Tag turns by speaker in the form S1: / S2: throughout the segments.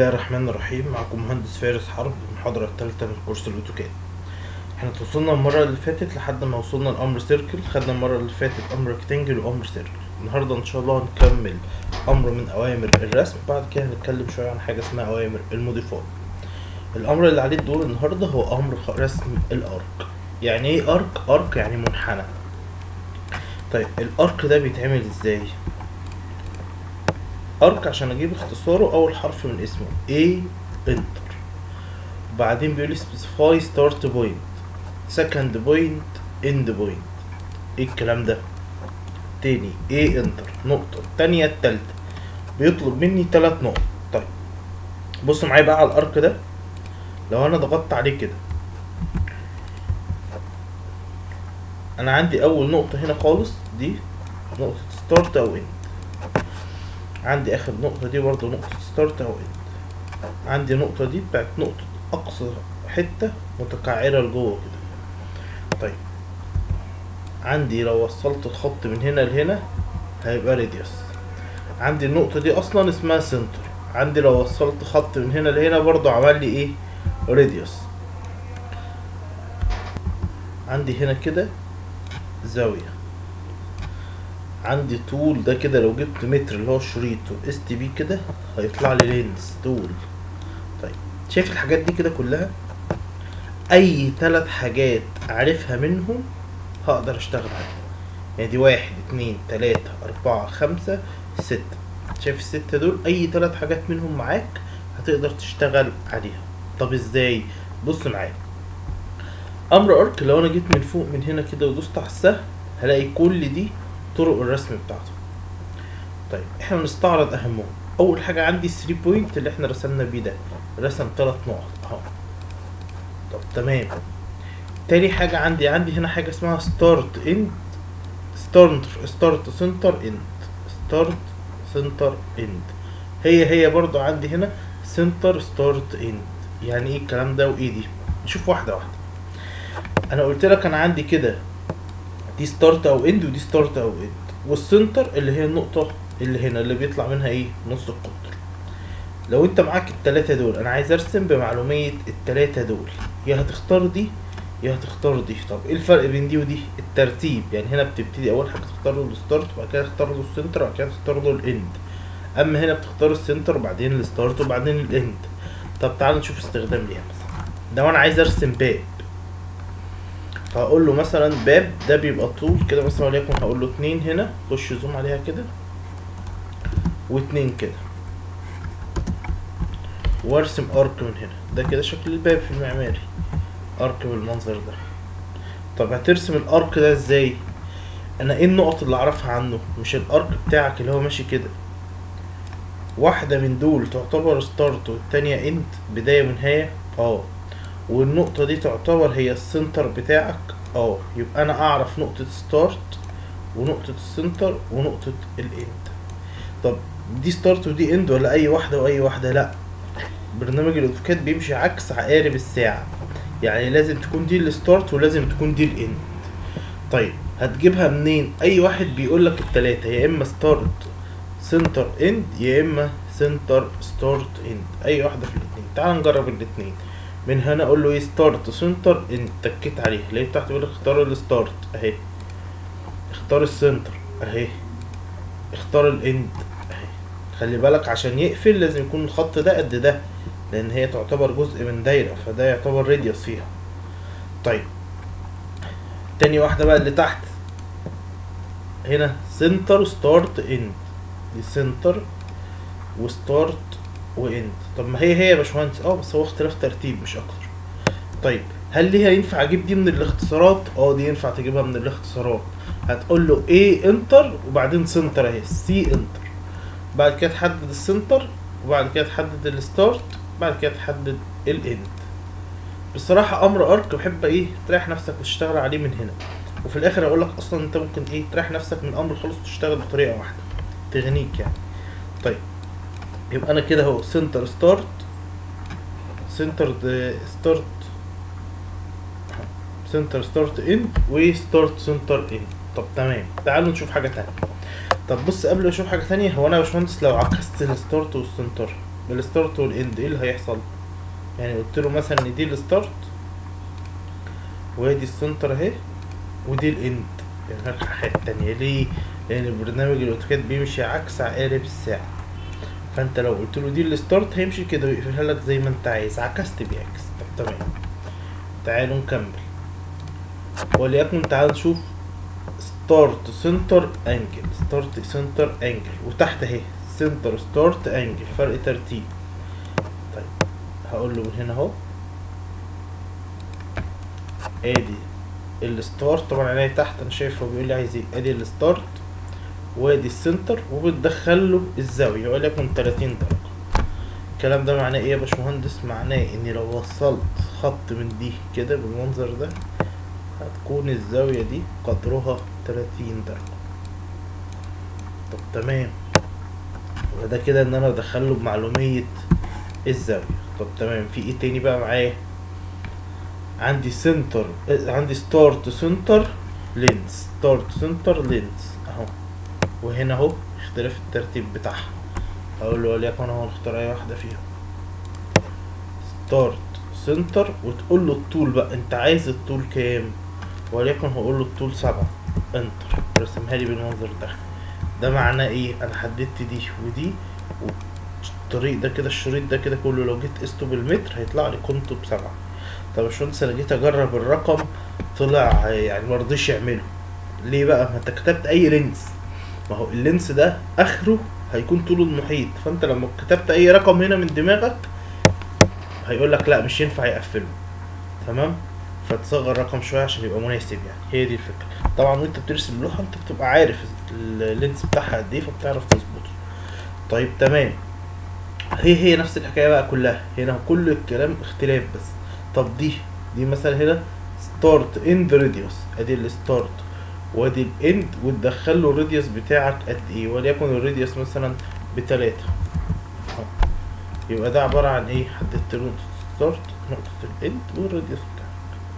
S1: الله الرحمن الرحيم معكم مهندس فارس حرب المحاضرة الثالثة من كورس الأوتوكاد احنا توصلنا المرة اللي فاتت لحد ما وصلنا لأمر سيركل خدنا المرة اللي فاتت أمر ريكتانجل وأمر سيركل النهاردة إن شاء الله هنكمل أمر من أوامر الرسم بعد كده هنتكلم شوية عن حاجة اسمها أوامر الموديفاي الأمر اللي عليه الدور النهاردة هو أمر خ- رسم الأرك يعني إيه أرك؟ أرك يعني منحنى طيب الأرك ده بيتعمل إزاي؟ ارك عشان اجيب اختصاره اول حرف من اسمه A enter بعدين بيقول لي specify start point second point end point ايه الكلام ده تاني A enter نقطة التانية التالتة بيطلب مني تلات نقط طيب بص معايا بقى على الارك ده لو انا ضغطت عليه كده انا عندي اول نقطة هنا خالص دي نقطة start او end عندي اخر نقطة دي برضو نقطة ستارت او اند عندي النقطة دي بتاعت نقطة اقصى حتة متقعرة لجوه كده طيب عندي لو وصلت الخط من هنا لهنا هيبقى راديوس عندي النقطة دي اصلا اسمها سنتر عندي لو وصلت خط من هنا لهنا برضو عمل لي ايه راديوس عندي هنا كده زاوية عندي طول ده كده لو جبت متر اللي هو الشريط واس تي بي كده هيطلع لي لينز طول طيب شايف الحاجات دي كده كلها اي ثلاث حاجات اعرفها منهم هقدر اشتغل عليها يعني دي واحد اتنين تلاتة اربعة خمسة ستة شايف الستة دول اي ثلاث حاجات منهم معاك هتقدر تشتغل عليها طب ازاي بص معايا امر ارك لو انا جيت من فوق من هنا كده ودوست على السهم هلاقي كل دي طرق الرسم بتاعته طيب احنا بنستعرض اهمهم اول حاجه عندي 3 بوينت اللي احنا رسمنا بيه ده رسم ثلاث نقط اهو طب تمام تاني حاجه عندي عندي هنا حاجه اسمها ستارت اند ستارت ستارت سنتر اند ستارت سنتر اند هي هي برضو عندي هنا سنتر ستارت اند يعني ايه الكلام ده وايه دي نشوف واحده واحده انا قلت لك انا عندي كده دي ستارت او اند ودي ستارت او اند والسنتر اللي هي النقطة اللي هنا اللي بيطلع منها ايه نص القطر لو انت معاك التلاتة دول انا عايز ارسم بمعلومية التلاتة دول يا هتختار دي يا هتختار دي طب ايه الفرق بين دي ودي الترتيب يعني هنا بتبتدي اول حاجة تختار له الستارت وبعد كده تختار له السنتر وبعد كده تختار له الاند اما هنا بتختار السنتر وبعدين الستارت وبعدين الاند طب تعال نشوف استخدام ليها مثلا ده انا عايز ارسم باب فهقول له مثلا باب ده بيبقى طول كده مثلا وليكن هقول له اتنين هنا خش زوم عليها كده واتنين كده وارسم ارك من هنا ده كده شكل الباب في المعماري ارك بالمنظر ده طب هترسم الارك ده ازاي انا ايه النقط اللي اعرفها عنه مش الارك بتاعك اللي هو ماشي كده واحدة من دول تعتبر ستارت والتانية اند بداية ونهاية اه والنقطة دي تعتبر هي السنتر بتاعك اه يبقى انا اعرف نقطة ستارت ونقطة السنتر ونقطة الاند طب دي ستارت ودي اند ولا اي واحدة واي واحدة لا برنامج الاوتوكاد بيمشي عكس عقارب الساعة يعني لازم تكون دي الستارت ولازم تكون دي الاند طيب هتجيبها منين اي واحد بيقول لك التلاتة يا اما ستارت سنتر اند يا اما سنتر ستارت اند اي واحدة في الاتنين تعال نجرب الاتنين من هنا اقول له ايه ستارت سنتر انت تكيت عليه لقيت تحت بيقول لك اختار الستارت اهي اختار السنتر اهي اختار الاند اهي خلي بالك عشان يقفل لازم يكون الخط ده قد ده لان هي تعتبر جزء من دايره فده يعتبر راديوس فيها طيب تاني واحده بقى اللي تحت هنا سنتر ستارت اند دي سنتر وستارت واند طب ما هي هي يا باشمهندس اه بس هو اختلاف ترتيب مش اكتر طيب هل ليها ينفع اجيب دي من الاختصارات اه دي ينفع تجيبها من الاختصارات هتقول له A انتر وبعدين سنتر اهي سي انتر بعد كده تحدد السنتر وبعد كده تحدد الستارت بعد كده تحدد الاند بصراحة امر ارك بحب ايه تريح نفسك وتشتغل عليه من هنا وفي الاخر اقول لك اصلا انت ممكن ايه تريح نفسك من امر خالص وتشتغل بطريقة واحدة تغنيك يعني طيب يبقى انا كده اهو سنتر ستارت سنتر ستارت سنتر ستارت اند وستارت سنتر اند طب تمام تعالوا نشوف حاجه تانية طب بص قبل ما اشوف حاجه تانية هو انا يا باشمهندس لو عكست الستارت والسنتر الستارت والاند ايه اللي هيحصل يعني قلت له مثلا ان دي الستارت وادي السنتر اهي ودي الاند يعني الناحية التانية ليه؟ لأن برنامج الأوتوكاد بيمشي عكس عقارب الساعة فأنت لو قلت له دي الستارت هيمشي كده ويقفلها لك زي ما أنت عايز عكست بيعكس طب تمام تعالوا نكمل وليكن تعال نشوف ستارت سنتر انجل ستارت سنتر انجل وتحت اهي سنتر ستارت انجل فرق ترتيب طيب هقول له من هنا اهو ادي الستارت طبعا عينيا تحت انا شايف هو بيقول لي عايز ايه ادي الستارت وادي السنتر وبتدخل له الزاويه وليكن 30 درجه الكلام ده معناه ايه يا باشمهندس معناه اني لو وصلت خط من دي كده بالمنظر ده هتكون الزاويه دي قدرها 30 درجه طب تمام وده كده ان انا ادخله بمعلوميه الزاويه طب تمام في ايه تاني بقى معايا عندي سنتر عندي ستارت سنتر لينز ستارت سنتر لينز اهو وهنا اهو اختلاف الترتيب بتاعها اقول له وليكن اهو نختار اي واحده فيهم ستارت سنتر وتقول له الطول بقى انت عايز الطول كام وليكن هقول له الطول سبعة انتر رسمها لي بالمنظر ده ده معناه ايه انا حددت دي ودي والطريق ده كده الشريط ده كده كله لو جيت قسته بالمتر هيطلع لي قيمته بسبعة طب يا باشمهندس انا جيت اجرب الرقم طلع يعني مرضيش يعمله ليه بقى ما انت كتبت اي لينس ما هو اللينس ده اخره هيكون طول المحيط فانت لما كتبت اي رقم هنا من دماغك هيقول لك لا مش ينفع يقفله تمام فتصغر الرقم شويه عشان يبقى مناسب يعني هي دي الفكره طبعا وانت بترسم لوحه انت بتبقى عارف اللينس بتاعها قد ايه فبتعرف تظبطه طيب تمام هي هي نفس الحكايه بقى كلها هنا كل الكلام اختلاف بس طب دي دي مثلا هنا ستارت اند راديوس ادي الستارت وادي الاند وتدخل له الراديوس بتاعك قد ايه وليكن الراديوس مثلا بتلاتة اهو. يبقى ده عبارة عن ايه حددت له نقطة ستارت نقطة الاند والراديوس بتاعك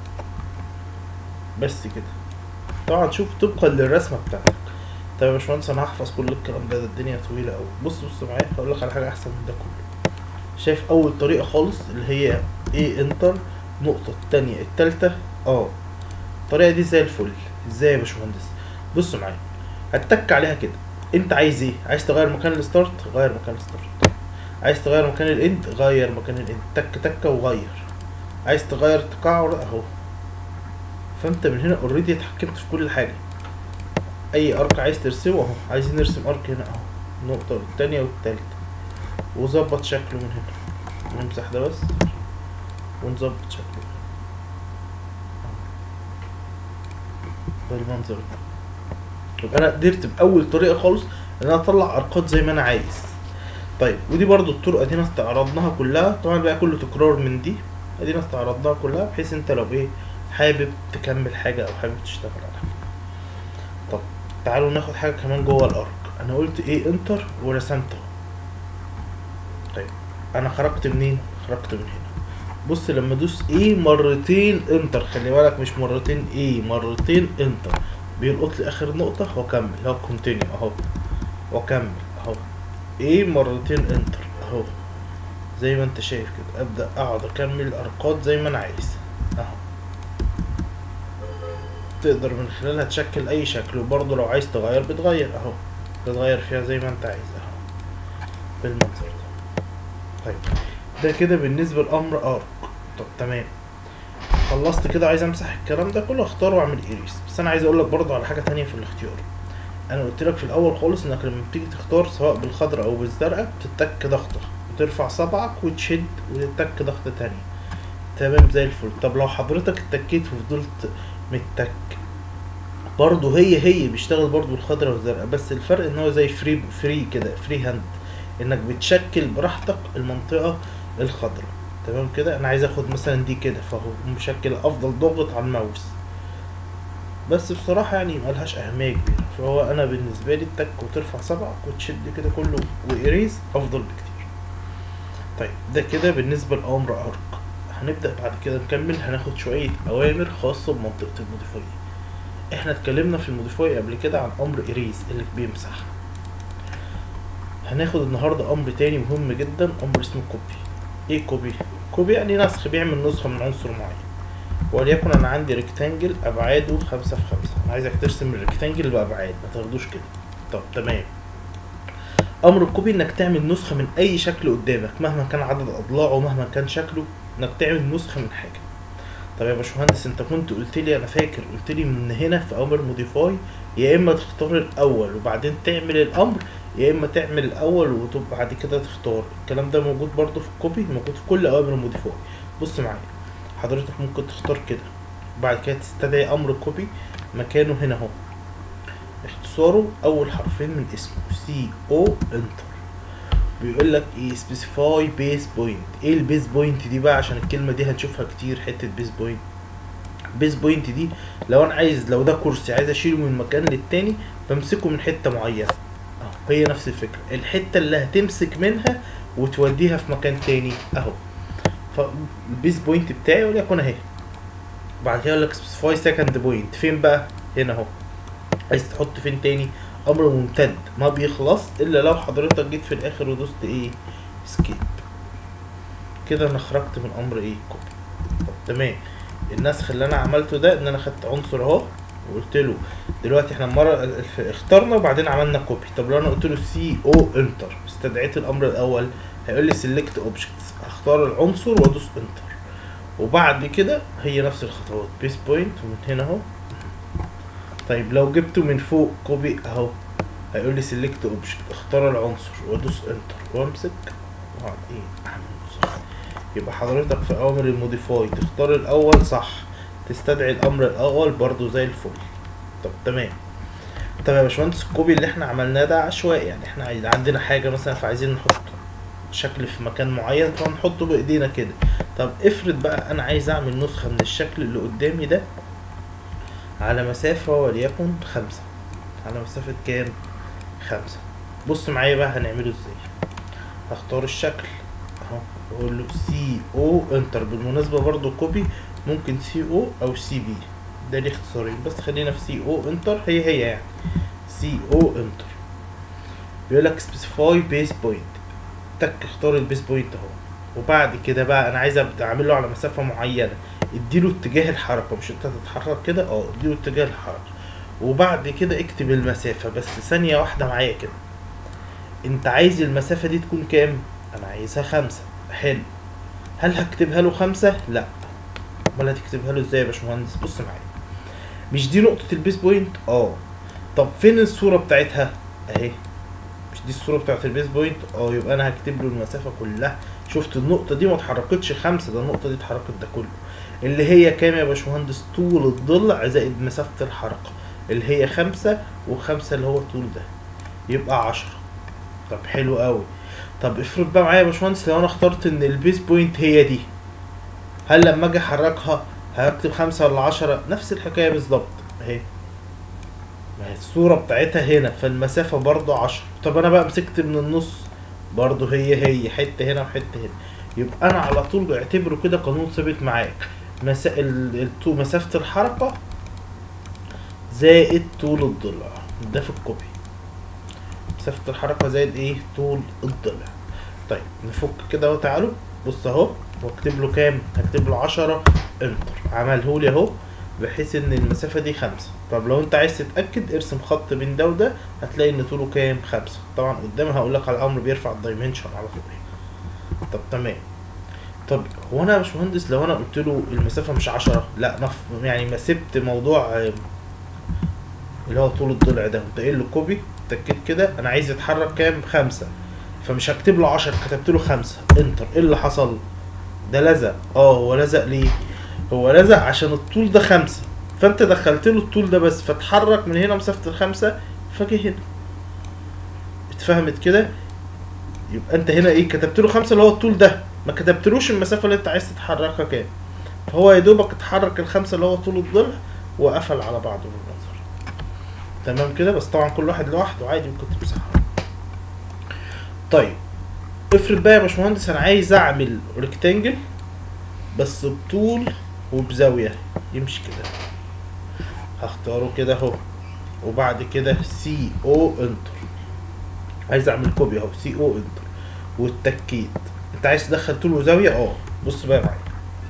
S1: بس كده طبعا شوف طبقا للرسمة بتاعتك طب يا باشمهندس انا هحفظ كل الكلام ده ده الدنيا طويلة اوي بص بص معايا هقول لك على حاجة احسن من ده كله شايف اول طريقة خالص اللي هي ايه انتر نقطة التانية التالتة اه الطريقة دي زي الفل ازاي يا باشمهندس بص معايا هتتك عليها كده انت عايز ايه عايز تغير مكان الستارت غير مكان الستارت عايز تغير مكان الاند غير مكان الاند تك تكه وغير عايز تغير تقعر اهو فانت من هنا اوريدي اتحكمت في كل حاجه اي ارك عايز ترسمه اهو عايزين نرسم ارك هنا اهو النقطه التانية والتالتة وظبط شكله من هنا نمسح ده بس ونظبط شكله بالمنظر ده يبقى انا قدرت باول طريقه خالص ان انا اطلع ارقات زي ما انا عايز طيب ودي برضو الطرق ادينا استعرضناها كلها طبعا بقى كله تكرار من دي ادينا استعرضناها كلها بحيث انت لو ايه حابب تكمل حاجه او حابب تشتغل على حاجه طب تعالوا ناخد حاجه كمان جوه الارك انا قلت ايه انتر ورسمته طيب انا خرجت منين خرجت من هنا بص لما ادوس ايه مرتين انتر خلي بالك مش مرتين ايه مرتين انتر بيلقط لي اخر نقطة واكمل اهو كونتينيو اهو واكمل اهو ايه مرتين انتر اهو زي ما انت شايف كده ابدا اقعد اكمل الارقات زي ما انا عايز اهو تقدر من خلالها تشكل اي شكل وبرضه لو عايز تغير بتغير اهو بتغير فيها زي ما انت عايز اهو بالمنظر ده طيب ده كده بالنسبة لأمر ارك طب تمام خلصت كده عايز امسح الكلام ده كله اختار واعمل ايريس بس انا عايز اقول لك برضه على حاجة تانية في الاختيار انا قلت لك في الاول خالص انك لما بتيجي تختار سواء بالخضراء او بالزرقاء بتتك ضغطة وترفع صبعك وتشد وتتك ضغطة تانية تمام زي الفل طب لو حضرتك اتكيت وفضلت متك برضه هي هي بيشتغل برضه بالخضراء والزرقاء بس الفرق ان هو زي فري فري كده فري هاند انك بتشكل براحتك المنطقة الخضراء تمام كده انا عايز اخد مثلا دي كده فهو مشكل افضل ضغط على الماوس بس بصراحة يعني ملهاش أهمية كبيرة فهو أنا بالنسبة لي التك وترفع صبعك وتشد كده كله وإيريز أفضل بكتير طيب ده كده بالنسبة لأمر أرك هنبدأ بعد كده نكمل هناخد شوية أوامر خاصة بمنطقة الموديفاي احنا اتكلمنا في الموديفاي قبل كده عن أمر إيريز اللي بيمسح هناخد النهارده امر تاني مهم جدا امر اسمه كوبي ايه كوبي كوبي يعني نسخ بيعمل نسخه من عنصر معين وليكن انا عندي ريكتانجل ابعاده خمسة في خمسة انا عايزك ترسم الريكتانجل بابعاد ما تاخدوش كده طب تمام امر الكوبي انك تعمل نسخه من اي شكل قدامك مهما كان عدد اضلاعه مهما كان شكله انك تعمل نسخه من حاجه طب يا باشمهندس انت كنت قلت لي انا فاكر قلت لي من هنا في امر موديفاي يا اما تختار الاول وبعدين تعمل الامر يا اما تعمل الاول وبعد كده تختار الكلام ده موجود برضو في الكوبي موجود في كل اوامر موديفاي بص معايا حضرتك ممكن تختار كده وبعد كده تستدعي امر كوبي مكانه هنا اهو اختصاره اول حرفين من اسمه سي او انتر بيقول لك ايه سبيسيفاي بيس بوينت ايه البيس بوينت دي بقى عشان الكلمه دي هنشوفها كتير حته بيس بوينت بيس بوينت دي لو انا عايز لو ده كرسي عايز اشيله من مكان للتاني بمسكه من حته معينه اهو هي نفس الفكره الحته اللي هتمسك منها وتوديها في مكان تاني اهو فالبيس بوينت بتاعي وليكن اهي بعد كده يقول لك سبيسيفاي سكند بوينت فين بقى هنا اهو عايز تحط فين تاني امر ممتد ما بيخلص الا لو حضرتك جيت في الاخر ودوست ايه سكيب كده انا خرجت من امر ايه كوبي طب تمام النسخ اللي انا عملته ده ان انا خدت عنصر اهو وقلت له دلوقتي احنا مره اخترنا وبعدين عملنا كوبي طب لو انا قلت له سي او انتر استدعيت الامر الاول هيقول لي سيلكت اوبجكتس هختار العنصر وادوس انتر وبعد كده هي نفس الخطوات بيس بوينت ومن هنا اهو طيب لو جبته من فوق كوبي اهو هيقول لي سيلكت اوبجكت اختار العنصر وادوس انتر وامسك واقعد ايه اعمل نسخ يبقى حضرتك في اوامر الموديفاي تختار الاول صح تستدعي الامر الاول برضو زي الفل طب تمام طب يا باشمهندس الكوبي اللي احنا عملناه ده عشوائي يعني احنا عندنا حاجه مثلا فعايزين نحط شكل في مكان معين فنحطه بايدينا كده طب افرض بقى انا عايز اعمل نسخه من الشكل اللي قدامي ده على مسافة وليكن خمسة على مسافة كام؟ خمسة بص معايا بقى هنعمله ازاي هختار الشكل اهو واقول له سي او انتر بالمناسبة برضو كوبي ممكن سي او او سي بي ده ليه اختصارين بس خلينا في سي او انتر هي هي يعني سي او انتر بيقول لك سبيسيفاي بيس بوينت تك اختار البيس بوينت اهو وبعد كده بقى انا عايز ابدا اعمله على مسافة معينة اديله اتجاه الحركه مش انت تتحرك كده اه اديله اتجاه الحركه وبعد كده اكتب المسافه بس ثانيه واحده معايا كده انت عايز المسافه دي تكون كام انا عايزها خمسة حلو هل هكتبها له خمسة لا امال هتكتبها له ازاي يا باشمهندس بص معايا مش دي نقطه البيس بوينت اه طب فين الصوره بتاعتها اهي مش دي الصوره بتاعت البيس بوينت اه يبقى انا هكتب له المسافه كلها شفت النقطه دي ما اتحركتش خمسة ده النقطه دي اتحركت ده كله اللي هي كام يا باشمهندس طول الضلع زائد مسافة الحركة اللي هي خمسة وخمسة اللي هو الطول ده يبقى عشرة طب حلو قوي طب افرض بقى معايا يا باشمهندس لو انا اخترت ان البيس بوينت هي دي هل لما اجي احركها هكتب خمسة ولا عشرة نفس الحكاية بالظبط اهي ما هي الصورة بتاعتها هنا فالمسافة برضو عشرة طب انا بقى مسكت من النص برضو هي هي حتة هنا وحتة هنا يبقى انا على طول بعتبره كده قانون ثابت معاك مسا... ال... مسافة الحركة زائد طول الضلع ده في الكوبي مسافة الحركة زائد ايه طول الضلع طيب نفك كده اهو تعالوا بص اهو واكتب له كام هكتب له عشرة انتر عمله لي اهو بحيث ان المسافة دي خمسة طب لو انت عايز تتأكد ارسم خط بين ده وده هتلاقي ان طوله كام خمسة طبعا قدام هقول لك على الامر بيرفع الدايمنشن على طول طب تمام طب هو انا يا باشمهندس لو انا قلت له المسافه مش عشرة لا نف... يعني ما سبت موضوع اللي هو طول الضلع ده قمت قايل له كوبي تكيت كده انا عايز يتحرك كام خمسة فمش هكتب له عشرة كتبت له خمسة انتر ايه اللي حصل ده لزق اه هو لزق ليه هو لزق عشان الطول ده خمسة فانت دخلت له الطول ده بس فتحرك من هنا مسافة الخمسة فجه هنا اتفهمت كده يبقى انت هنا ايه كتبت له خمسة اللي هو الطول ده ما كتبتلوش المسافة اللي انت عايز تتحركها كام فهو يا دوبك اتحرك الخمسة اللي هو طول الضلع وقفل على بعضه بالمنظر تمام كده بس طبعا كل واحد لوحده عادي ممكن تمسحه طيب افرض بقى يا باشمهندس انا عايز اعمل ريكتانجل بس بطول وبزاوية يمشي كده هختاره كده اهو وبعد كده سي او انتر عايز اعمل كوبي اهو سي او انتر والتاكيد انت عايز تدخل طول وزاويه اه بص بقى معايا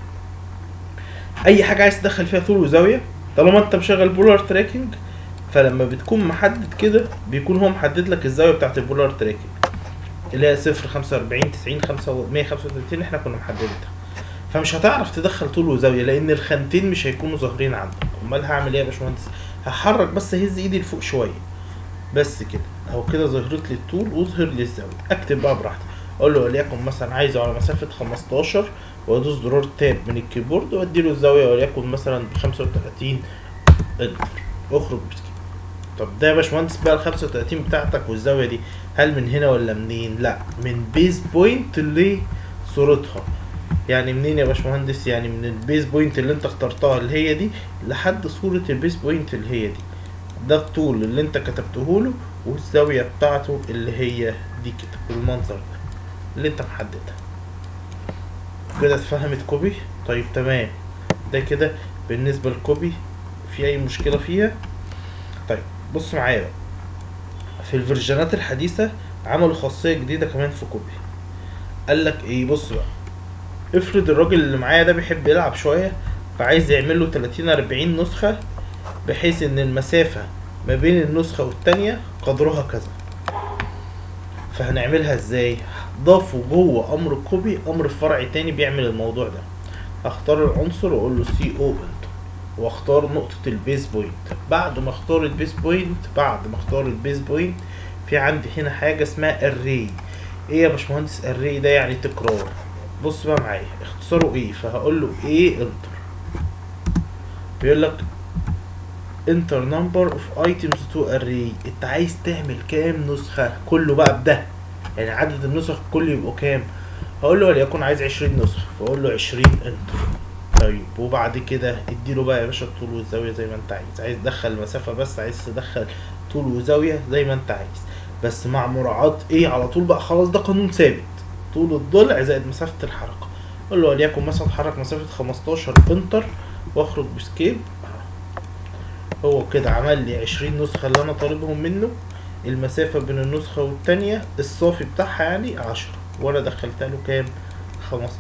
S1: اي حاجه عايز تدخل فيها طول وزاويه طالما انت مشغل بولار تراكنج فلما بتكون محدد كده بيكون هو محدد لك الزاويه بتاعت البولار تراكنج اللي هي صفر خمسة وأربعين تسعين خمسة مية خمسة وتلاتين احنا كنا محددينها فمش هتعرف تدخل طول وزاويه لان الخانتين مش هيكونوا ظاهرين عندك امال هعمل ايه يا باشمهندس هحرك بس هز ايدي لفوق شويه بس كده اهو كده ظهرت لي الطول واظهر لي الزاويه اكتب بقى براحتي اقول له وليكن مثلا عايزه على مسافه 15 وادوس زرار تاب من الكيبورد وادي له الزاويه وليكن مثلا ب 35 انتر اخرج بسكين طب ده يا باشمهندس بقى ال 35 بتاعتك والزاويه دي هل من هنا ولا منين؟ لا من بيز بوينت لصورتها يعني منين يا باشمهندس؟ يعني من البيز بوينت اللي انت اخترتها اللي هي دي لحد صورة البيز بوينت اللي هي دي ده الطول اللي انت كتبته له والزاوية بتاعته اللي هي دي كده بالمنظر ده اللي انت محددها كده اتفهمت كوبي طيب تمام ده كده بالنسبة للكوبي في اي مشكلة فيها طيب بص معايا بقى في الفيرجنات الحديثة عملوا خاصية جديدة كمان في كوبي قال لك ايه بص بقى افرض الراجل اللي معايا ده بيحب يلعب شوية فعايز يعمل له 30 40 نسخة بحيث ان المسافة ما بين النسخة والتانية قدرها كذا فهنعملها ازاي ضافوا جوه امر كوبي امر فرعي تاني بيعمل الموضوع ده اختار العنصر واقول له سي او انت واختار نقطة البيز بوينت بعد ما اختار البيز بوينت بعد ما اختار البيز بوينت في عندي هنا حاجة اسمها الري ايه يا باشمهندس الري ده يعني تكرار بص بقى معايا اختصاره ايه فهقول له ايه انتر بيقول لك انتر نمبر اوف ايتمز تو اري انت عايز تعمل كام نسخة كله بقى بده يعني عدد النسخ كله يبقوا كام هقول له وليكن عايز عشرين نسخة فاقول له عشرين انتر طيب وبعد كده اديله بقى يا باشا الطول والزاوية زي ما انت عايز عايز تدخل مسافة بس عايز تدخل طول وزاوية زي ما انت عايز بس مع مراعاة ايه على طول بقى خلاص ده قانون ثابت طول الضلع زائد مسافة الحركة قول له وليكن مثلا اتحرك مسافة 15 انتر واخرج بسكيب هو كده عمل لي 20 نسخة اللي انا طالبهم منه المسافة بين النسخة والتانية الصافي بتاعها يعني 10 وانا دخلتها له كام 15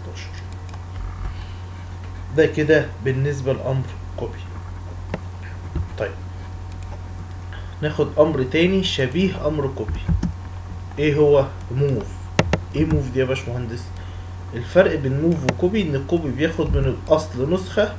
S1: ده كده بالنسبة لأمر كوبي طيب ناخد أمر تاني شبيه أمر كوبي ايه هو موف ايه موف دي يا باشمهندس الفرق بين موف وكوبي ان الكوبي بياخد من الاصل نسخة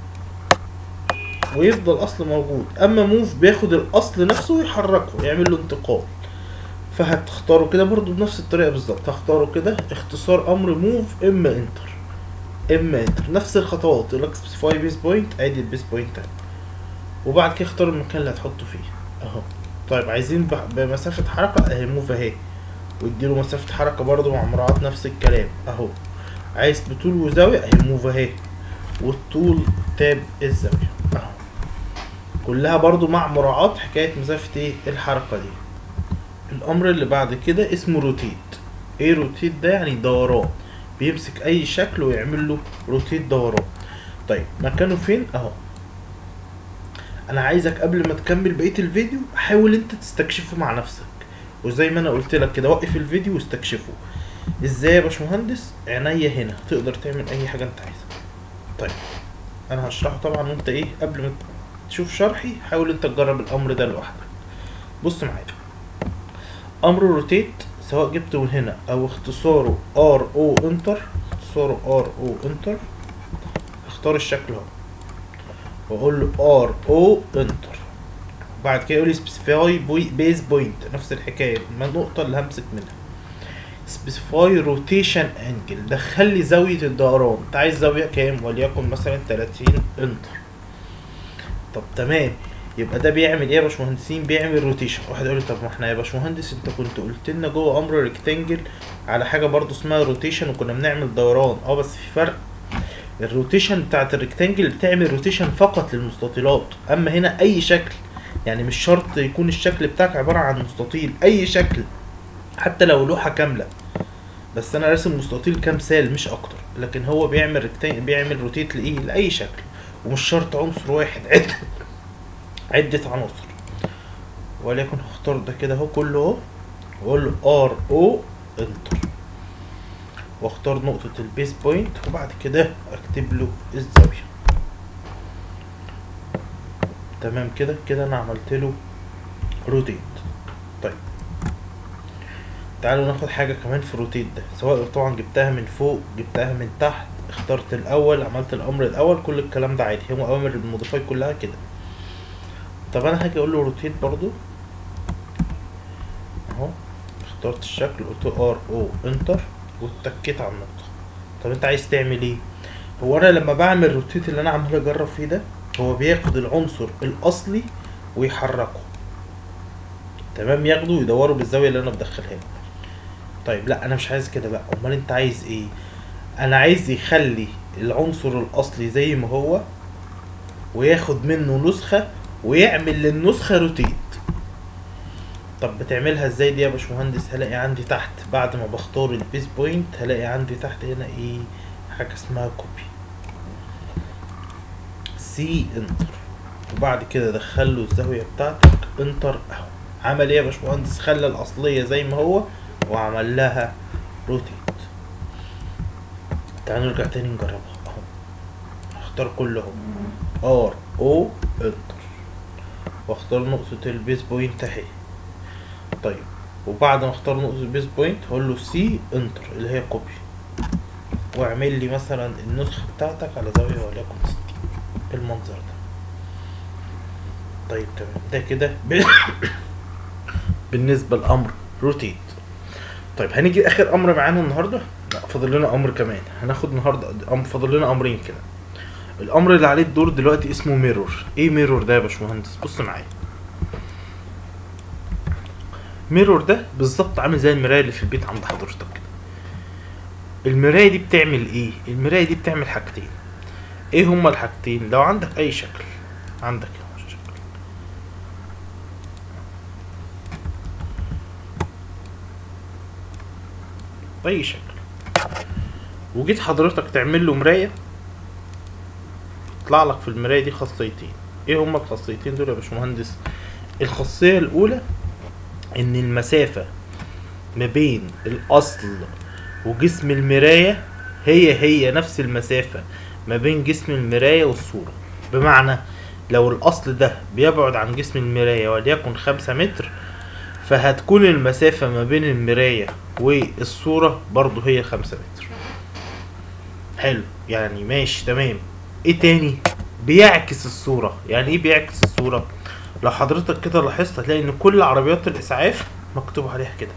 S1: ويفضل اصل موجود اما موف بياخد الاصل نفسه ويحركه يعمل له انتقال فهتختاره كده برضو بنفس الطريقة بالظبط هختاره كده اختصار امر موف اما انتر اما انتر نفس الخطوات يقول لك سبيسيفاي بيس بوينت ادي البيس بوينت اهي وبعد كده اختار المكان اللي هتحطه فيه اهو طيب عايزين ب- بمسافة حركة اهي موف اهي واديله مسافة حركة برضو مع مراعاة نفس الكلام اهو عايز بطول وزاوية اهي موف اهي والطول تاب الزاوية اهو كلها برضو مع مراعاة حكاية مسافة ايه الحركة دي الامر اللي بعد كده اسمه روتيت ايه روتيت ده يعني دوران بيمسك اي شكل ويعمل له روتيت دوران طيب مكانه فين اهو انا عايزك قبل ما تكمل بقية الفيديو حاول انت تستكشفه مع نفسك وزي ما انا قلت لك كده وقف الفيديو واستكشفه ازاي يا باشمهندس عينيا هنا تقدر تعمل اي حاجه انت عايزها طيب انا هشرحه طبعا وانت ايه قبل ما تشوف شرحي حاول انت تجرب الامر ده لوحدك بص معايا امر روتيت سواء جبته من هنا او اختصاره ار او انتر اختصاره ار او انتر اختار الشكل اهو واقول له ار او انتر بعد كده يقول لي سبيسيفاي بيز بوينت نفس الحكايه ما النقطه اللي همسك منها سبيسيفاي روتيشن انجل دخل لي زاويه الدوران انت عايز زاويه كام وليكن مثلا 30 انتر طب تمام يبقى ده بيعمل ايه يا باشمهندسين بيعمل روتيشن واحد يقول لي طب ما احنا يا باشمهندس انت كنت قلت لنا جوه امر ريكتانجل على حاجه برضو اسمها روتيشن وكنا بنعمل دوران اه بس في فرق الروتيشن بتاعت الريكتانجل بتعمل روتيشن فقط للمستطيلات اما هنا اي شكل يعني مش شرط يكون الشكل بتاعك عباره عن مستطيل اي شكل حتى لو لوحه كامله بس انا راسم مستطيل كمثال مش اكتر لكن هو بيعمل ريكتانجل بيعمل روتيت لايه لاي شكل ومش شرط عنصر واحد عدة عدة عناصر وليكن هختار ده كده اهو كله اهو واقول له ار او انتر واختار نقطة البيس بوينت وبعد كده اكتب له الزاوية تمام كده كده انا عملت له روتيت طيب تعالوا ناخد حاجة كمان في الروتيت ده سواء طبعا جبتها من فوق جبتها من تحت اخترت الاول عملت الامر الاول كل الكلام ده عادي هو اوامر الموديفاي كلها كده طب انا هاجي اقول له روتيت برضو اهو اخترت الشكل قلت ار او انتر واتكيت على النقطة طب انت عايز تعمل ايه هو انا لما بعمل روتيت اللي انا عمال اجرب فيه ده هو بياخد العنصر الاصلي ويحركه تمام ياخده ويدوره بالزاويه اللي انا بدخلها له طيب لا انا مش عايز كده بقى امال انت عايز ايه انا عايز يخلي العنصر الاصلي زي ما هو وياخد منه نسخه ويعمل للنسخه روتيت طب بتعملها ازاي دي يا باشمهندس هلاقي عندي تحت بعد ما بختار البيس بوينت هلاقي عندي تحت هنا ايه حاجه اسمها كوبي سي انتر وبعد كده دخل له الزاويه بتاعتك انتر اهو عمل ايه يا باشمهندس خلى الاصليه زي ما هو وعمل لها روتيت تعال نرجع تاني نجربها اهو هختار كلهم ار او انتر واختار نقطة البيس بوينت اهي طيب وبعد ما اختار نقطة البيس بوينت هقول له سي انتر اللي هي كوبي واعمل لي مثلا النسخة بتاعتك على زاوية وليكن ستين بالمنظر ده طيب تمام ده كده ب... بالنسبة لأمر روتيت طيب هنيجي آخر أمر معانا النهاردة لا فاضل لنا أمر كمان هناخد النهاردة أم فاضل لنا أمرين كده الأمر اللي عليه الدور دلوقتي اسمه ميرور إيه ميرور ده يا باشمهندس بص معايا ميرور ده بالظبط عامل زي المراية اللي في البيت عند حضرتك كده المراية دي بتعمل ايه المراية دي بتعمل حاجتين ايه هما الحاجتين لو عندك اي شكل عندك اهو شكل اي شكل وجيت حضرتك تعمل له مراية يطلع لك في المراية دي خاصيتين ايه هما الخاصيتين دول يا باشمهندس الخاصية الاولى ان المسافة ما بين الاصل وجسم المراية هي هي نفس المسافة ما بين جسم المراية والصورة بمعنى لو الاصل ده بيبعد عن جسم المراية وليكن خمسة متر فهتكون المسافة ما بين المراية والصورة برضو هي خمسة متر حلو يعني ماشي تمام ايه تاني بيعكس الصورة يعني ايه بيعكس الصورة لو حضرتك كده لاحظت هتلاقي ان كل عربيات الاسعاف مكتوب عليها كده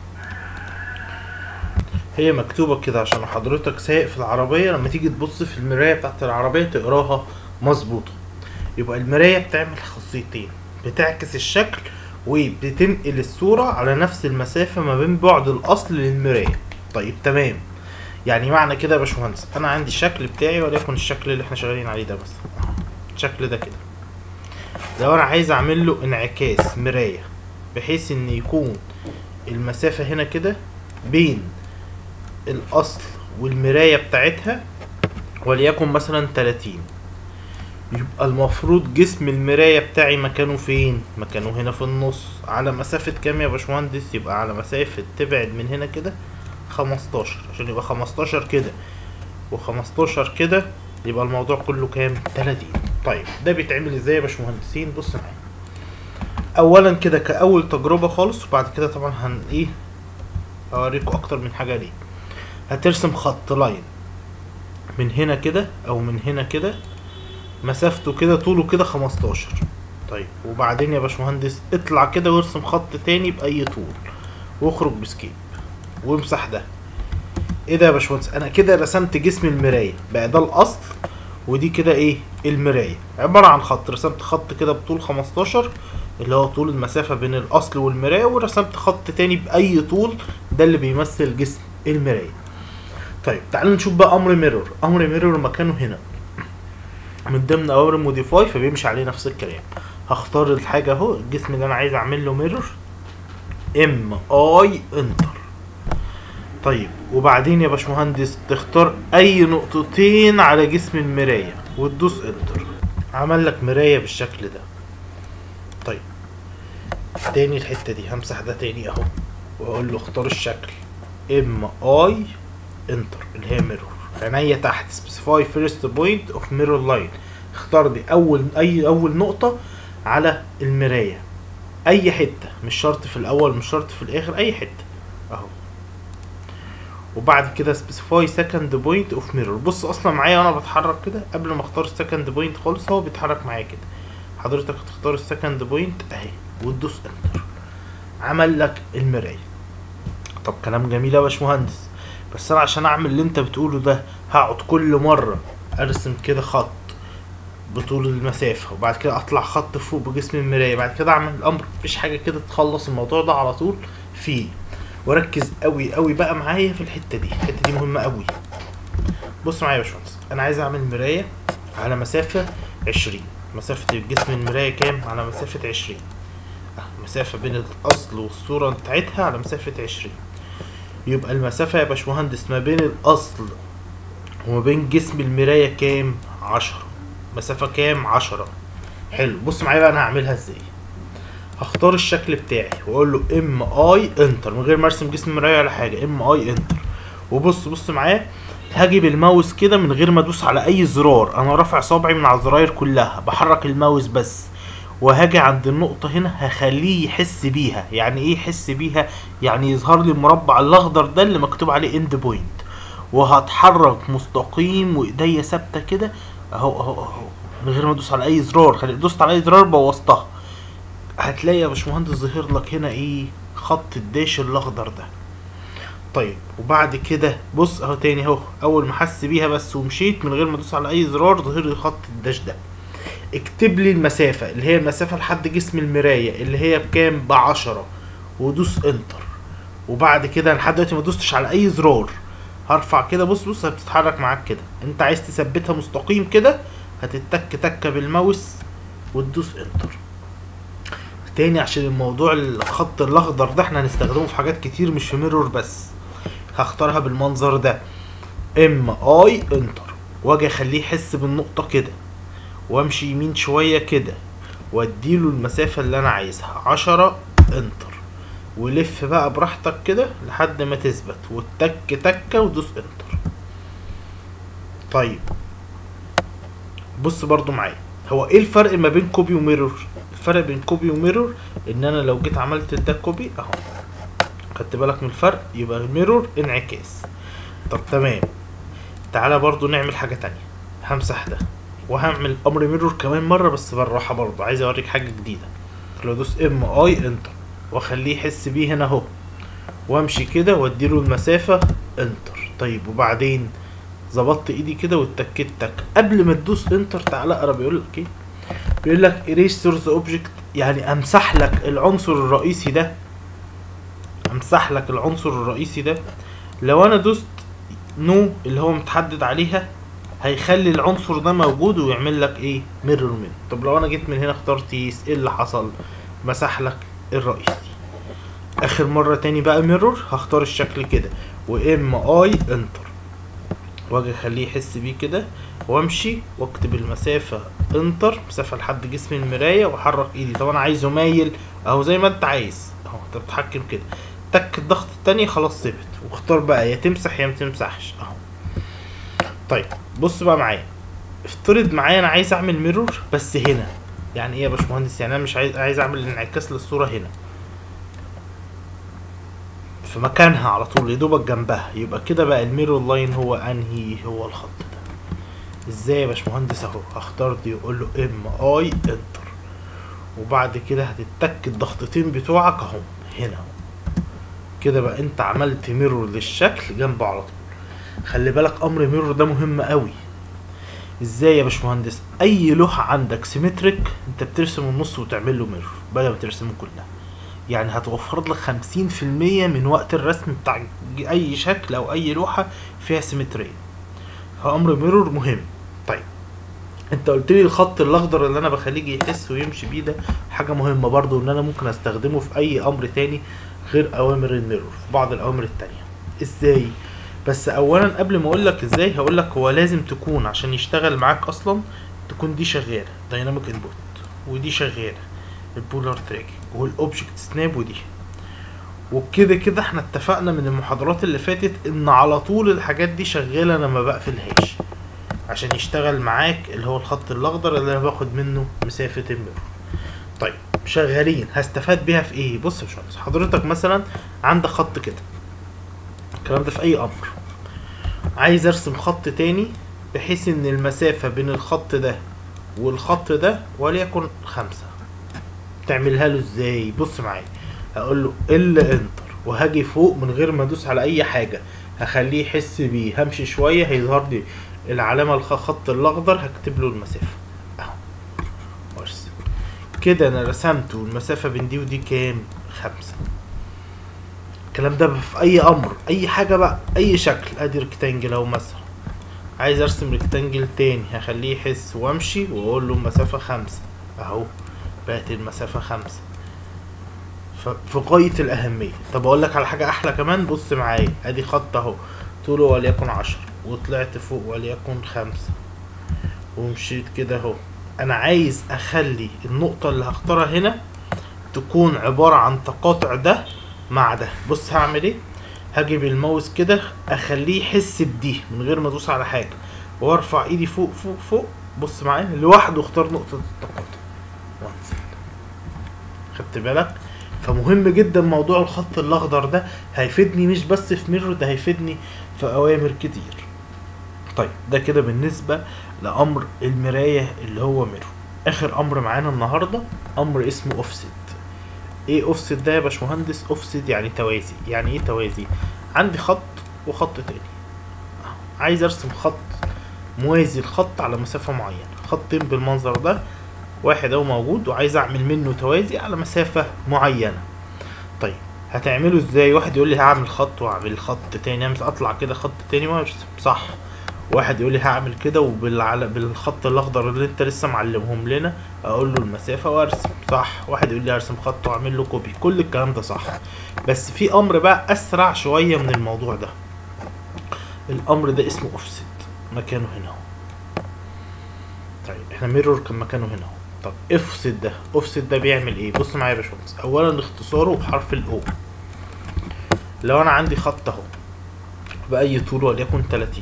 S1: هي مكتوبة كده عشان حضرتك سايق في العربية لما تيجي تبص في المراية بتاعت العربية تقراها مظبوطة يبقى المراية بتعمل خاصيتين بتعكس الشكل وبتنقل الصورة على نفس المسافة ما بين بعد الأصل للمراية طيب تمام يعني معنى كده يا باشمهندس أنا عندي الشكل بتاعي وليكن الشكل اللي احنا شغالين عليه ده بس الشكل ده كده لو أنا عايز أعمل له انعكاس مراية بحيث إن يكون المسافة هنا كده بين الأصل والمراية بتاعتها وليكن مثلا 30 يبقى المفروض جسم المراية بتاعي مكانه فين؟ مكانه هنا في النص على مسافة كام يا باشمهندس؟ يبقى على مسافة تبعد من هنا كده خمستاشر عشان يبقى خمستاشر كده وخمستاشر كده يبقى الموضوع كله كام؟ تلاتين طيب ده بيتعمل ازاي يا باشمهندسين؟ بص معايا اولا كده كأول تجربة خالص وبعد كده طبعا هن ايه اوريكم اكتر من حاجة ليه هترسم خط لاين من هنا كده او من هنا كده مسافته كده طوله كده خمستاشر طيب وبعدين يا باشمهندس اطلع كده وارسم خط تاني بأي طول واخرج بسكيب وامسح ده ايه ده يا باشمهندس انا كده رسمت جسم المراية بقى ده الاصل ودي كده ايه المراية عبارة عن خط رسمت خط كده بطول خمستاشر اللي هو طول المسافة بين الاصل والمراية ورسمت خط تاني بأي طول ده اللي بيمثل جسم المراية طيب تعالوا نشوف بقى امر ميرور امر ميرور مكانه هنا من ضمن اوامر موديفاي فبيمشي عليه نفس الكلام هختار الحاجه اهو الجسم اللي انا عايز اعمل له ميرور ام اي انتر طيب وبعدين يا باشمهندس تختار اي نقطتين على جسم المرايه وتدوس انتر عمل لك مرايه بالشكل ده طيب تاني الحته دي همسح ده تاني اهو واقول له اختار الشكل ام اي انتر اللي هي ميرور عينيا تحت سبيسيفاي فيرست بوينت اوف ميرور لاين اختار دي اول اي اول نقطه على المرايه اي حته مش شرط في الاول مش شرط في الاخر اي حته اهو وبعد كده سبيسيفاي سكند بوينت اوف ميرور بص اصلا معايا وانا بتحرك كده قبل ما اختار السكند بوينت خالص هو بيتحرك معايا كده حضرتك هتختار السكند بوينت اهي وتدوس انتر عمل لك المرايه طب كلام جميل يا باشمهندس بس انا عشان اعمل اللي انت بتقوله ده هقعد كل مره ارسم كده خط بطول المسافة وبعد كده اطلع خط فوق بجسم المراية بعد كده اعمل الامر مفيش حاجة كده تخلص الموضوع ده على طول فيه وركز قوي قوي بقى معايا في الحتة دي الحتة دي مهمة قوي بص معايا يا باشمهندس انا عايز اعمل مراية على مسافة عشرين مسافة جسم المراية كام على مسافة عشرين آه، مسافة بين الاصل والصورة بتاعتها على مسافة عشرين يبقى المسافة يا باشمهندس ما بين الاصل وما بين جسم المراية كام عشرة مسافة كام عشرة حلو بص معايا بقى انا هعملها ازاي هختار الشكل بتاعي واقول له ام اي انتر من غير ما ارسم جسم المرايه ولا حاجه ام اي انتر وبص بص معايا هاجي بالماوس كده من غير ما ادوس على اي زرار انا رافع صابعي من على الزراير كلها بحرك الماوس بس وهاجي عند النقطة هنا هخليه يحس بيها يعني ايه يحس بيها يعني يظهر لي المربع الاخضر ده اللي مكتوب عليه اند بوينت وهتحرك مستقيم وايديا ثابتة كده اهو اهو اهو من غير ما ادوس على اي زرار خلي دوست على اي زرار بوظتها هتلاقي يا باشمهندس ظاهر لك هنا ايه خط الداش الاخضر ده طيب وبعد كده بص اهو تاني اهو اول ما حس بيها بس ومشيت من غير ما ادوس على اي زرار ظهر لي خط الداش ده اكتب لي المسافة اللي هي المسافة لحد جسم المراية اللي هي بكام بعشرة ودوس انتر وبعد كده لحد دلوقتي ما دوستش على اي زرار هرفع كده بص بص هتتحرك معاك كده انت عايز تثبتها مستقيم كده هتتك تكه بالماوس وتدوس انتر تاني عشان الموضوع الخط الاخضر ده احنا هنستخدمه في حاجات كتير مش في ميرور بس هختارها بالمنظر ده ام اي انتر واجي اخليه يحس بالنقطة كده وامشي يمين شوية كده واديله المسافة اللي انا عايزها عشرة انتر ولف بقى براحتك كده لحد ما تثبت وتك تكة ودوس انتر طيب بص برضو معايا هو ايه الفرق ما بين كوبي وميرور الفرق بين كوبي وميرور ان انا لو جيت عملت ده كوبي اهو خدت بالك من الفرق يبقى الميرور انعكاس طب تمام تعالى برضو نعمل حاجة تانية همسح ده وهعمل امر ميرور كمان مرة بس بالراحة برضو عايز اوريك حاجة جديدة لو دوس ام اي انتر واخليه يحس بيه هنا اهو وامشي كده واديله المسافة انتر طيب وبعدين ظبطت ايدي كده واتكيت تك قبل ما تدوس انتر تعالى اقرا بيقول لك ايه بيقول لك erase source object يعني امسح لك العنصر الرئيسي ده امسح لك العنصر الرئيسي ده لو انا دوست نو اللي هو متحدد عليها هيخلي العنصر ده موجود ويعمل لك ايه ميرور منه طب لو انا جيت من هنا اخترت يس ايه اللي حصل مسح لك الرئيسي اخر مره تاني بقى ميرور هختار الشكل كده وام اي انتر واجي اخليه يحس بيه كده وامشي واكتب المسافة انتر مسافة لحد جسم المراية واحرك ايدي طب انا عايزه مايل اهو زي ما انت عايز اهو انت بتتحكم كده تك الضغط التاني خلاص ثبت واختار بقى يا تمسح يا ما تمسحش اهو طيب بص بقى معايا افترض معايا انا عايز اعمل ميرور بس هنا يعني ايه يا باشمهندس يعني انا مش عايز عايز اعمل انعكاس للصورة هنا في مكانها على طول يدوبك جنبها يبقى كده بقى الميرور لاين هو انهي هو الخط ده ازاي يا باشمهندس اهو هختار دي واقول له ام اي انتر وبعد كده هتتك الضغطتين بتوعك اهم هنا اهو كده بقى انت عملت ميرور للشكل جنبه على طول خلي بالك امر ميرور ده مهم قوي ازاي يا باشمهندس اي لوحة عندك سيمتريك انت بترسم النص وتعمل له ميرور بدل ما ترسمه كلها يعني هتوفر لك خمسين في المية من وقت الرسم بتاع اي شكل او اي لوحة فيها سيمترية فامر ميرور مهم طيب انت قلت لي الخط الاخضر اللي انا بخليه يحس ويمشي بيه ده حاجة مهمة برضو ان انا ممكن استخدمه في اي امر تاني غير اوامر الميرور في بعض الاوامر التانية ازاي بس اولا قبل ما اقول لك ازاي هقول لك هو لازم تكون عشان يشتغل معاك اصلا تكون دي شغاله دايناميك انبوت ودي شغاله البولار تراكنج والاوبجكت سناب ودي وبكده كده احنا اتفقنا من المحاضرات اللي فاتت ان على طول الحاجات دي شغاله انا ما بقفلهاش عشان يشتغل معاك اللي هو الخط الاخضر اللي انا باخد منه مسافه الميرور طيب شغالين هستفاد بيها في ايه بص يا باشمهندس حضرتك مثلا عندك خط كده الكلام ده في اي امر عايز ارسم خط تاني بحيث ان المسافه بين الخط ده والخط ده وليكن خمسة تعملها له ازاي بص معايا هقول له ال انتر وهاجي فوق من غير ما ادوس على اي حاجه هخليه يحس بيه همشي شويه هيظهر لي العلامه الخط الاخضر هكتب له المسافه اهو وارسم كده انا رسمت والمسافه بين دي ودي كام خمسة الكلام ده في اي امر اي حاجه بقى اي شكل ادي ريكتانجل اهو مثلا عايز ارسم ريكتانجل تاني هخليه يحس وامشي واقول له مسافه خمسة اهو بقت المسافه خمسة في غاية الأهمية طب أقول لك على حاجة أحلى كمان بص معايا أدي خط أهو طوله وليكن عشرة وطلعت فوق وليكن خمسة ومشيت كده أهو أنا عايز أخلي النقطة اللي هختارها هنا تكون عبارة عن تقاطع ده مع ده بص هعمل إيه هاجي بالماوس كده أخليه يحس بدي من غير ما أدوس على حاجة وأرفع إيدي فوق فوق فوق بص معايا لوحده اختار نقطة التقاطع وانزل خدت بالك فمهم جدا موضوع الخط الاخضر ده هيفيدني مش بس في ميرور ده هيفيدني في اوامر كتير طيب ده كده بالنسبه لامر المرايه اللي هو ميرور اخر امر معانا النهارده امر اسمه اوفست ايه اوفست ده يا باشمهندس اوفست يعني توازي يعني ايه توازي عندي خط وخط تاني عايز ارسم خط موازي الخط على مسافه معينه خطين بالمنظر ده واحد اهو موجود وعايز اعمل منه توازي على مسافة معينة طيب هتعمله ازاي واحد يقول لي هعمل خط واعمل خط تاني امس اطلع كده خط تاني وارسم صح واحد يقول لي هعمل كده وبالعل... بالخط الاخضر اللي انت لسه معلمهم لنا اقول له المسافة وارسم صح واحد يقول لي هرسم خط واعمل له كوبي كل الكلام ده صح بس في امر بقى اسرع شوية من الموضوع ده الامر ده اسمه اوفست مكانه هنا اهو طيب احنا ميرور كان مكانه هنا اهو طب افست ده افست ده بيعمل ايه بص معايا يا باشمهندس اولا اختصاره بحرف الاو لو انا عندي خط اهو باي طول وليكن 30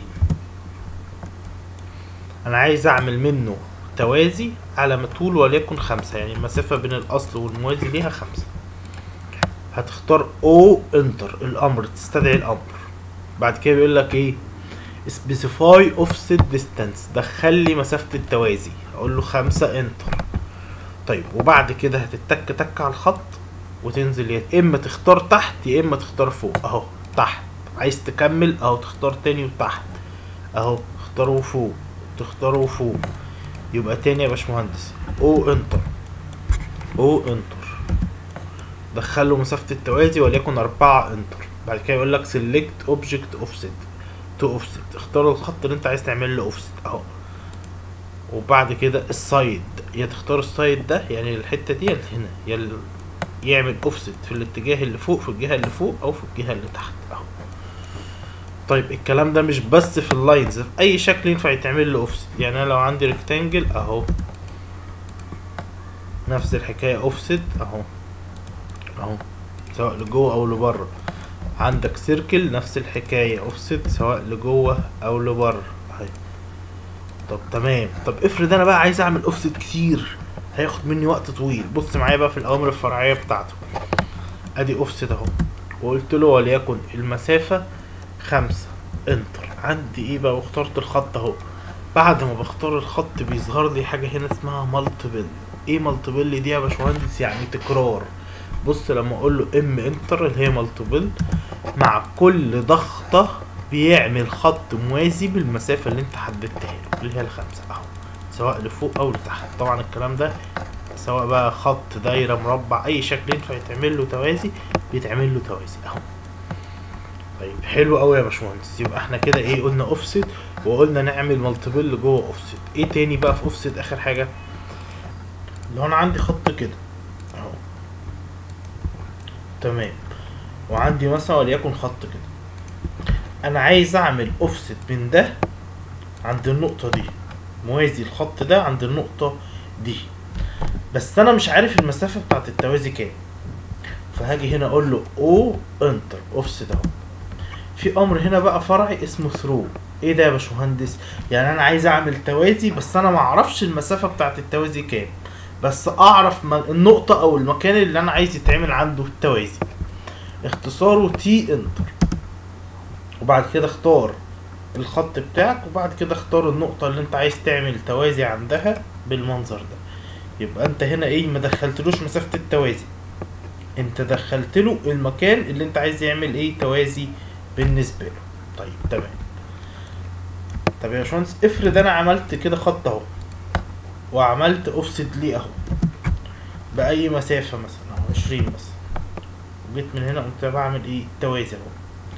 S1: انا عايز اعمل منه توازي على طول وليكن خمسة يعني المسافة بين الاصل والموازي ليها خمسة هتختار او انتر الامر تستدعي الامر بعد كده بيقول لك ايه سبيسيفاي اوفست ديستانس دخل لي مسافة التوازي اقول له خمسة انتر طيب وبعد كده هتتك تك على الخط وتنزل يا اما تختار تحت يا اما تختار فوق اهو تحت عايز تكمل اهو تختار تاني وتحت اهو اختاره فوق تختاره فوق يبقى تاني يا باشمهندس او انتر او انتر دخله مسافة التوازي وليكن أربعة انتر بعد كده يقول لك select object offset to offset اختار الخط اللي انت عايز تعمل له offset اهو وبعد كده السايد يا تختار السايد ده يعني الحته دي هنا يا يعمل اوفست في الاتجاه اللي فوق في الجهه اللي فوق او في الجهه اللي تحت اهو طيب الكلام ده مش بس في اللاينز في اي شكل ينفع يتعمل له اوفست يعني انا لو عندي ريكتانجل اهو نفس الحكايه اوفست اهو اهو سواء لجوه او لبره عندك سيركل نفس الحكايه اوفست سواء لجوه او لبره اهي طب تمام طب افرض انا بقى عايز اعمل اوفست كتير هياخد مني وقت طويل بص معايا بقى في الاوامر الفرعيه بتاعته ادي اوفست اهو وقلت له وليكن المسافه خمسة انتر عندي ايه بقى واخترت الخط اهو بعد ما بختار الخط بيظهر لي حاجه هنا اسمها مالتيبل ايه مالتيبل دي يا باشمهندس يعني تكرار بص لما اقول له ام انتر اللي هي مالتيبل مع كل ضغطه بيعمل خط موازي بالمسافة اللي انت حددتها له اللي هي الخمسة اهو سواء لفوق او لتحت طبعا الكلام ده سواء بقى خط دايرة مربع اي شكل ينفع يتعمل له توازي بيتعمل له توازي اهو طيب حلو قوي يا باشمهندس يبقى احنا كده ايه قلنا اوفست وقلنا نعمل مالتيبل جوه اوفست ايه تاني بقى في اوفست اخر حاجة لو انا عندي خط كده اهو تمام وعندي مثلا وليكن خط كده انا عايز اعمل اوفست من ده عند النقطة دي موازي الخط ده عند النقطة دي بس انا مش عارف المسافة بتاعت التوازي كام فهاجي هنا اقول له او انتر اوفست اهو في امر هنا بقى فرعي اسمه ثرو ايه ده يا باشمهندس يعني انا عايز اعمل توازي بس انا ما اعرفش المسافه بتاعت التوازي كام بس اعرف م- النقطه او المكان اللي انا عايز يتعمل عنده التوازي اختصاره تي انتر وبعد كده اختار الخط بتاعك وبعد كده اختار النقطة اللي انت عايز تعمل توازي عندها بالمنظر ده يبقى انت هنا ايه ما دخلتلوش مسافة التوازي انت دخلت له المكان اللي انت عايز يعمل ايه توازي بالنسبة له طيب تمام طب يا باشمهندس افرض انا عملت كده خط اهو وعملت اوفست ليه اهو بأي مسافة مثلا اهو 20 مثلا وجيت من هنا قمت بعمل ايه توازي اهو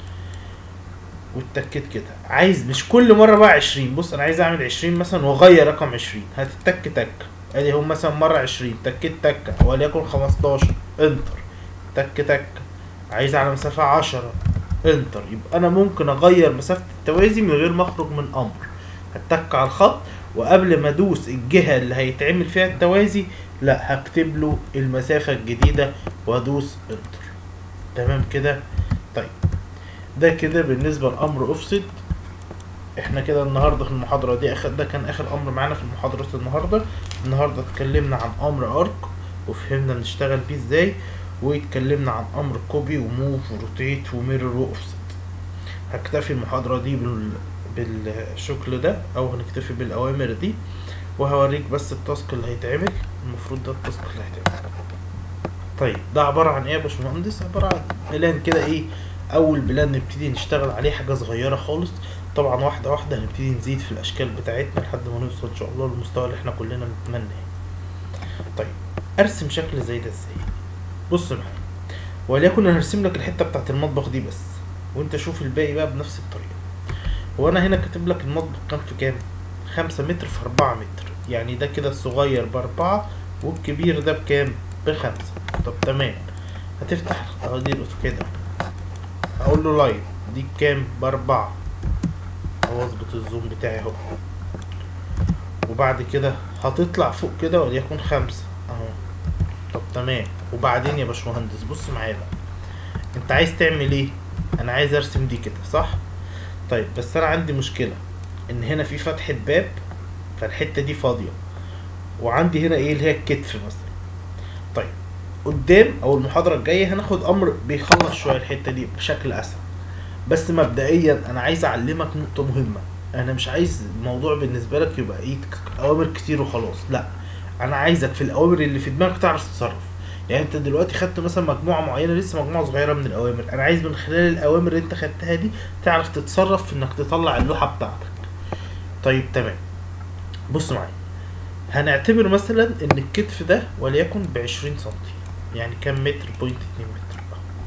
S1: واتكيت كده عايز مش كل مره بقى 20 بص انا عايز اعمل 20 مثلا واغير رقم 20 هتتك تك ادي هم مثلا مره 20 تكيت تكه وليكن 15 انتر تك تك عايز على مسافه 10 انتر يبقى انا ممكن اغير مسافه التوازي من غير ما اخرج من امر هتك على الخط وقبل ما ادوس الجهه اللي هيتعمل فيها التوازي لا هكتب له المسافه الجديده وادوس انتر تمام كده طيب ده كده بالنسبة لأمر أوفست احنا كده النهاردة في المحاضرة دي اخر ده كان آخر أمر معانا في محاضرة النهاردة النهاردة اتكلمنا عن أمر أرك وفهمنا نشتغل بيه ازاي واتكلمنا عن أمر كوبي وموف وروتيت وميرور وأوفست هكتفي المحاضرة دي بال... بالشكل ده أو هنكتفي بالأوامر دي وهوريك بس التاسك اللي هيتعمل المفروض ده التاسك اللي هيتعمل طيب ده عبارة عن ايه يا باشمهندس عبارة عن بلان كده ايه اول بلان نبتدي نشتغل عليه حاجه صغيره خالص طبعا واحده واحده هنبتدي نزيد في الاشكال بتاعتنا لحد ما نوصل ان شاء الله للمستوى اللي احنا كلنا بنتمناه طيب ارسم شكل زي ده ازاي بص معايا وليكن انا هرسم لك الحته بتاعت المطبخ دي بس وانت شوف الباقي بقى بنفس الطريقه وانا هنا كاتب لك المطبخ كام في كام خمسة متر في أربعة متر يعني ده كده الصغير بأربعة والكبير ده بكام بخمسة طب تمام هتفتح اهو دي الاوتوكاد اهو اقول له لاين دي بكام باربعة اهو اظبط الزوم بتاعي اهو وبعد كده هتطلع فوق كده وليكن خمسة اهو طب تمام وبعدين يا باشمهندس بص معايا بقى انت عايز تعمل ايه انا عايز ارسم دي كده صح طيب بس انا عندي مشكلة ان هنا في فتحة باب فالحتة دي فاضية وعندي هنا ايه اللي هي الكتف مثلا طيب قدام او المحاضره الجايه هناخد امر بيخلص شويه الحته دي بشكل اسهل بس مبدئيا انا عايز اعلمك نقطه مهمه انا مش عايز الموضوع بالنسبه لك يبقى ايه اوامر كتير وخلاص لا انا عايزك في الاوامر اللي في دماغك تعرف تتصرف يعني انت دلوقتي خدت مثلا مجموعه معينه لسه مجموعه صغيره من الاوامر انا عايز من خلال الاوامر اللي انت خدتها دي تعرف تتصرف في انك تطلع اللوحه بتاعتك طيب تمام بص معايا هنعتبر مثلا ان الكتف ده وليكن بعشرين سنتي يعني كام متر بوينت اتنين متر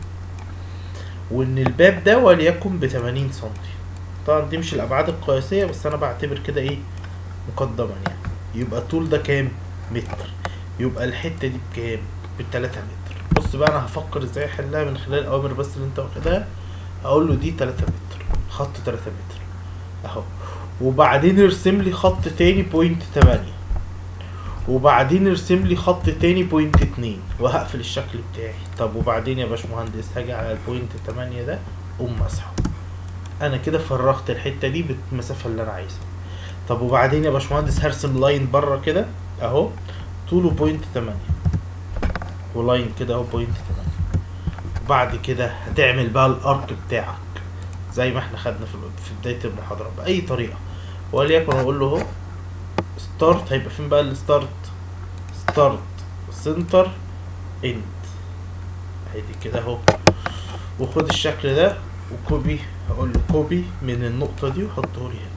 S1: وان الباب ده وليكن بتمانين سنتي طبعا دي مش الابعاد القياسية بس انا بعتبر كده ايه مقدما يعني يبقى الطول ده كام متر يبقى الحتة دي بكام بتلاتة متر بص بقى انا هفكر ازاي احلها من خلال الاوامر بس اللي انت واخدها اقول له دي تلاتة متر خط تلاتة متر اهو وبعدين ارسم لي خط تاني بوينت تمانية وبعدين ارسم لي خط تاني بوينت اتنين وهقفل الشكل بتاعي طب وبعدين يا باشمهندس هاجي على البوينت تمانية ده قوم مسحه انا كده فرغت الحته دي بالمسافه اللي انا عايزها طب وبعدين يا باشمهندس هرسم لاين بره كده اهو طوله بوينت تمانية ولاين كده اهو بوينت تمانية وبعد كده هتعمل بقى الارك بتاعك زي ما احنا خدنا في في بدايه المحاضره باي طريقه وليكن اقول له اهو ستارت هيبقى فين بقى الستارت ستارت سنتر اند ادي كده اهو وخد الشكل ده وكوبي هقول له كوبي من النقطة دي وحطه لي هنا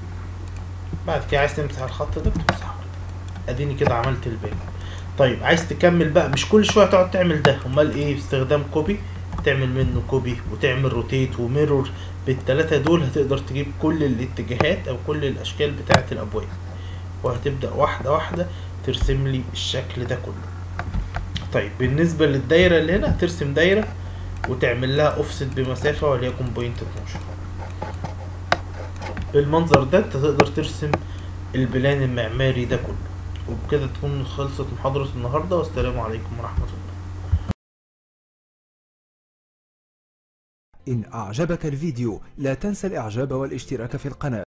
S1: بعد كده عايز تمسح الخط ده بتمسحه اديني كده عملت الباقي طيب عايز تكمل بقى مش كل شوية تقعد تعمل ده امال ايه باستخدام كوبي تعمل منه كوبي وتعمل روتيت وميرور بالتلاتة دول هتقدر تجيب كل الاتجاهات او كل الاشكال بتاعة الابواب وهتبدأ واحدة واحدة ترسم لي الشكل ده كله طيب بالنسبة للدايرة اللي هنا هترسم دايرة وتعمل لها اوفست بمسافة وليكن بوينت 12 بالمنظر ده انت تقدر ترسم البلان المعماري ده كله وبكده تكون خلصت محاضرة النهاردة والسلام عليكم ورحمة الله
S2: إن أعجبك الفيديو لا تنسى الإعجاب والاشتراك في القناة